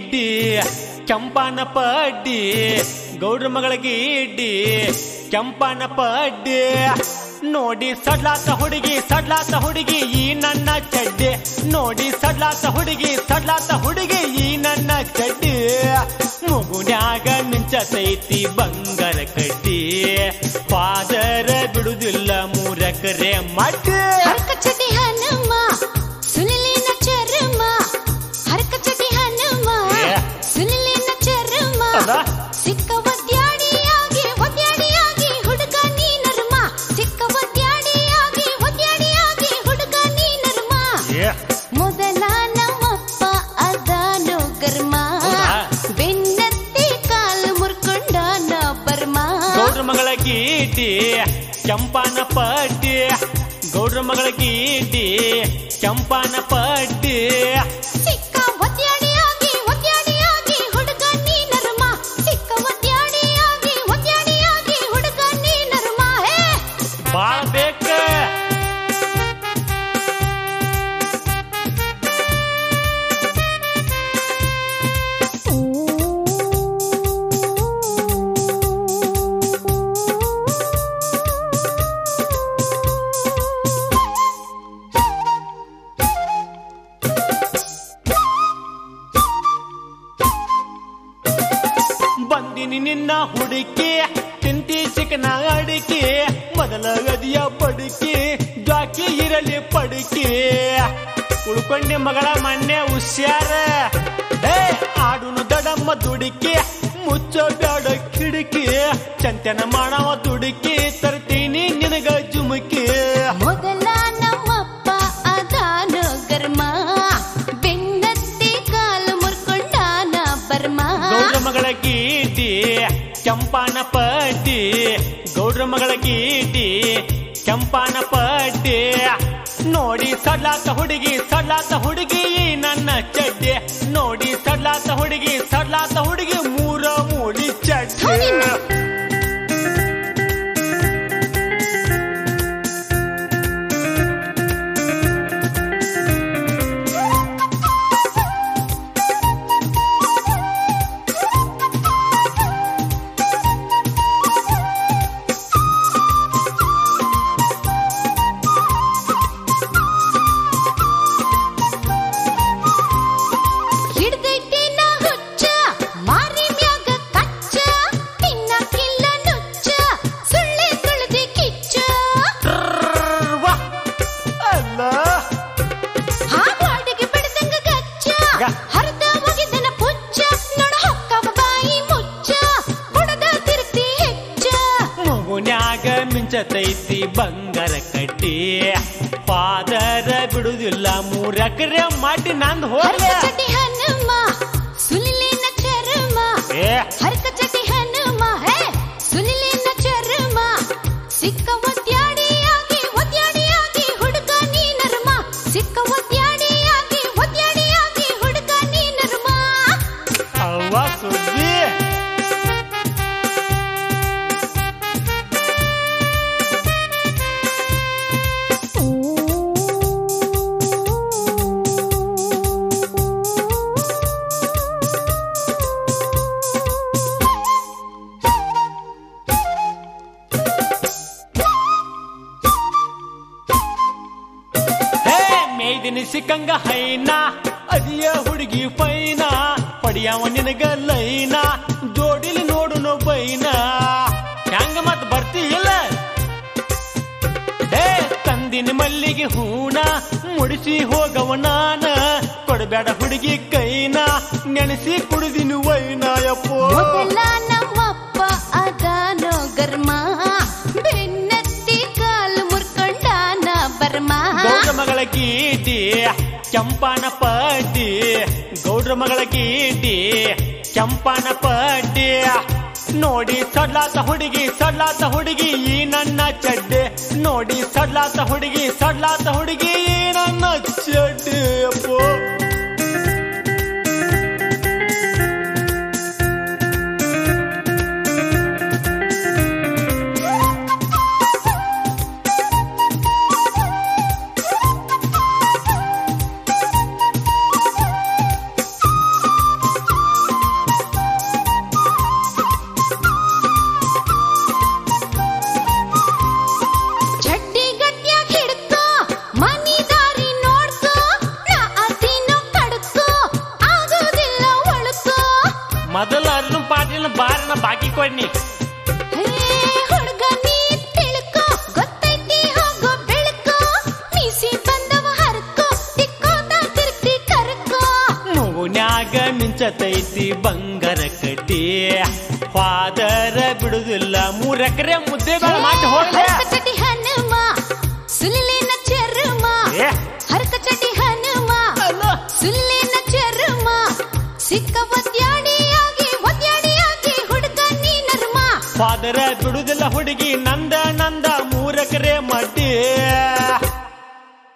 ಇಡ್ಡಿ ಕೆಂಪನ ಪಡ್ಡಿ ಗೌಡ್ರ ಮಗಳಿಗೆ ಇಡ್ಡಿ ಕೆಂಪನ ಪಡ್ಡಿ ನೋಡಿ ಸಡ್ಲಾತ ಹುಡುಗಿ ಸಡ್ಲಾತ ಹುಡುಗಿ ಈ ನನ್ನ ಚಡ್ಡಿ ನೋಡಿ ಸಡ್ಲಾತ ಹುಡುಗಿ ಸಡ್ಲಾತ ಹುಡುಗಿ ಈ ನನ್ನ ಚಡ್ಡಿ ಮುಗುನ್ಯಾಗ ಮಿಂಚತೈತಿ ಬಂಗಾರ ಕಡ್ಡಿ ಪಾದರ ಬಿಡುದಿಲ್ಲ ಮೂರಕರೆ ಮಡ್ಡಿ ಹರಕಚಟಿ ಹನುಮ ಸುನಿಲಿನ ಚರ್ಮ ಹರಕಚಟಿ ಹನುಮ ಏ. ಸುನಿಲಿನ ಚರ್ಮ ಅದ? ಸಿಕ್ಕ ಒದ್ಯಾಡಿಯಾಗಿ ಒದ್ಯಾಡಿಯಾಗಿ ಹುಡುಗ ನೀ ನರ್ಮ ಸಿಕ್ಕ ಒದ್ಯಾಡಿಯಾಗಿ ಒದ್ಯಾಡಿಯಾಗಿ ಹುಡುಗ ನೀ ನರ್ಮ ಮೊದಲ ನಮ್ಮಪ್ಪ ಅದಾನು ಗರ್ಮ ಹೌದಾ? ಬೆನ್ನತ್ತಿ ಕಾಲು ಮುರ್ಕೊಂಡ ನ ಬರ್ಮ ಗೌಡ್ರ ಮಗಳ ಗೀಟಿ ಕೆಂಪನ ಪಡ್ಡಿ ಗೌಡ್ರ ಮಗಳ ಗೀಟಿ ಕೆಂಪನ ಪಡ್ಡಿ ಸಿಕ್ಕ ಒದ್ಯಾಡಿಯಾಗಿ ಒದ್ಯಾಡಿಯಾಗಿ ಹುಡುಗ ನೀ ನರ್ಮ ಸಿಕ್ಕ ಒದ್ಯಾಡಿಯಾಗಿ ಒದ್ಯಾಡಿಯಾಗಿ ಹುಡುಗ ನೀ ನರ್ಮ ಹೇ ಬಾಳ ಬೇಕ ಬಂದಿನಿ ನಿನ್ನ ಹುಡುಕಿ ತಿಂತಿ ಚಿಕನ ಅಡಿಕೆ ಮೊದಲ ಗದಿಯ ಬಡುಕಿ ಜಾಕಿ ಇರಲಿ ಪಡುಕಿ ಉಳ್ಕೊಂಡೆ ಮಗಳ ಮಣ್ಣೆ ಹುಷಾರ ಏ ಆಡುನು ದಡಮ್ಮ ದುಡುಕಿ ಮುಚ್ಚೋ ಬ್ಯಾಡ ಕಿಡುಕಿ ಚಂತನ ಮಾಡವ ದುಡುಕಿ ತರ್ತೀನಿ ನಿನಗ ಜುಮುಕಿ ಮೊದಲ ನಮ್ಮಪ್ಪ ಅದಾನು ಗರ್ಮ ಬೆನ್ನತ್ತಿ ಕಾಲು ಮುರ್ಕೊಂಡಾನ ಬರ್ಮ ಗೌಡ್ರ ಮಗಳ ಗೀಟಿ ಕೆಂಪನ ಪಡ್ಡಿ ಗೌಡ್ರ ಮಗಳ ಗೀಟಿ ಕೆಂಪನ ಪಡ್ಡಿ ನೋಡಿ ಸಡ್ಲಾತ ಹುಡುಗಿ ಸಡ್ಲಾತ ಹುಡುಗಿ ಈ ನನ್ನ ಚಡ್ಡಿ ನೋಡಿ ಸಡ್ಲಾತ ಹುಡುಗಿ ಸಡ್ಲಾತ ಹುಡುಗಿ ಮೂರ ಮೂಡಿ ಚಡ್ಡಿ ಹಿಡ್ದೈತಿ ನಾ ಹುಚ್ಚ ಮಾರಿ ಮ್ಯಾಗ ಕಚ್ಚ ತಿನ್ನಕ್ಕಿಲ್ಲ ನುಚ್ಚ ಸುಳ್ಳೆ ಸುಳ್ದೆ ಕಿಚ್ಚ ವಾ, ಅಲ್ಲ ಹಾವಾಡಿಗೆ ಬಿಡ್ದಂಗ ಗಚ್ಚ ಗ. ಹರಿದ ಒಗಿದನ ಪುಚ್ಚ ನೋಡ ಹೊಕ್ಕವ ಬಾಯಿ ಮುಚ್ಚ ಬುಡದ ತಿರುತಿ ಹೆಚ್ಚ ಮಗುನ್ಯಾಗ ಮಿಂಚತೈತಿ ಬಂಗಾರ ಕಟ್ಟಿ ಪಾದರ ಬಿಡುದಿಲ್ಲ ಮೂರಕರೆ ಮಾಡಿ ನಂದು ಹೋಗ್ಯ ಹರಕ ಚಟಿ ಹನುಮ ಸುಲಿಲಿನ ಚರ್ಮ ಏ ಹರಕ ಚಟಿ ಹನುಮ ಹೇ ಸುಲಿಲಿನ ಚರ್ಮ ಸಿಕ್ಕ ಒದ್ಯಾಡಿಯಾಗಿ ಒದ್ಯಾಡಿಯಾಗಿ ಹುಡುಗ ನೀ ನರ್ಮ ಸಿಕ್ಕ ಒದ್ಯಾಡಿಯಾಗಿ ಒದ್ಯಾಡಿಯಾಗಿ ಹುಡುಗ ನೀ ನರ್ಮ ಅವ್ವ ಸುದ್ದಿ ಹೇ ಮೇದಿನಿ ಸಿಕ್ಕಂಗ ಹೈನಾ ಅದಿಯ ಹುಡುಗಿ ಪೈನ ಪಡಿಯವ ನಿನಗ ಲೈನ ಜೋಡಿಲಿ ನೋಡುನು ಬೈನ ಹೆಂಗ ಮತ್ ಬರ್ತಿ ಇಲ್ಲ ಹೇ ತಂದಿನ ಮಲ್ಲಿಗೆ ಹೂನ ಮುಡಿಸಿ ಹೋಗವ ನಾನ ಕೊಡಬೇಡ ಹುಡುಗಿ ಕೈನ ನೆನೆಸಿ ಕುಡಿದಿನ ವೈನ ಯಪ್ಪೋ ಮೊದಲ ನಮ್ಮಪ್ಪ ಅದಾನೋ ಗರ್ಮ ಬೆನ್ನತ್ತಿ ಕಾಲು ಮುರ್ಕೊಂಡಾನ ಬರ್ಮ ಗೌಡ್ರ ಮಗಳ ಗೀಟಿ ಕೆಂಪನ ಪಡ್ಡಿ ಗೌಡ್ರ ಮಗಳ ಗೀಟಿ ಕೆಂಪನ ಪಡ್ಡಿ ನೋಡಿ ಸಡ್ಲಾತ ಹುಡುಗಿ ಸಡ್ಲಾತ ಹುಡುಗಿ ಈ ನನ್ನ ಚಡ್ಡಿ ನೋಡಿ ಸಡ್ಲಾತ ಹುಡುಗಿ ಸಡ್ಲಾತ ಹುಡುಗಿ ಈ ನನ್ನ ಚಡ್ಡಿ ಅಪ್ಪೋ ಬಾಕಿ ಕೊಡ್ನಿ ಹೇ ಹುಡುಗ ನೀ ತಿಳ್ಕೊ ಗೊತ್ತೈತಿ ಹೋಗೋ ಬೆಳಕೋ ಮೀಸಿ ಬಂದವ ಹರ್ಕೋ ತಿಕ್ಕೋತ ತಿರ್ಗ್ತಿ ಕರ್ಕೋ ಮೂನ್ಯಾಗ ಮಿಂಚತೈತಿ ಬಂಗಾರ ಕಡ್ಡಿ ಫಾದರ ಬಿಡುದಿಲ್ಲ ಮೂರೆಕರೆ ಮುದ್ದೆ ಬೇಡ ಮಾಡಿ ಹೋಗ್ಲೆ ಹರಕಚಟಿ ಹನುಮ ಸುಲಿಲಿನ ಚರ್ಮ ಏ ಹರಕಚಟಿ ಹನುಮ ಸುಲ್ಲಿನ ಚರ್ಮ ಸಿಕ್ಕ ಒದ್ಯಾಡಿಯಾಗಿ ಒದ್ಯಾಡಿಯಾಗಿ ಹುಡುಗ ನೀ ನರ್ಮ ಫಾದರ ಬಿಡುದಿಲ್ಲ ಹುಡುಗಿ ನಂದ ನಂದ ಮೂರೆಕರೆ ಮಡ್ಡಿ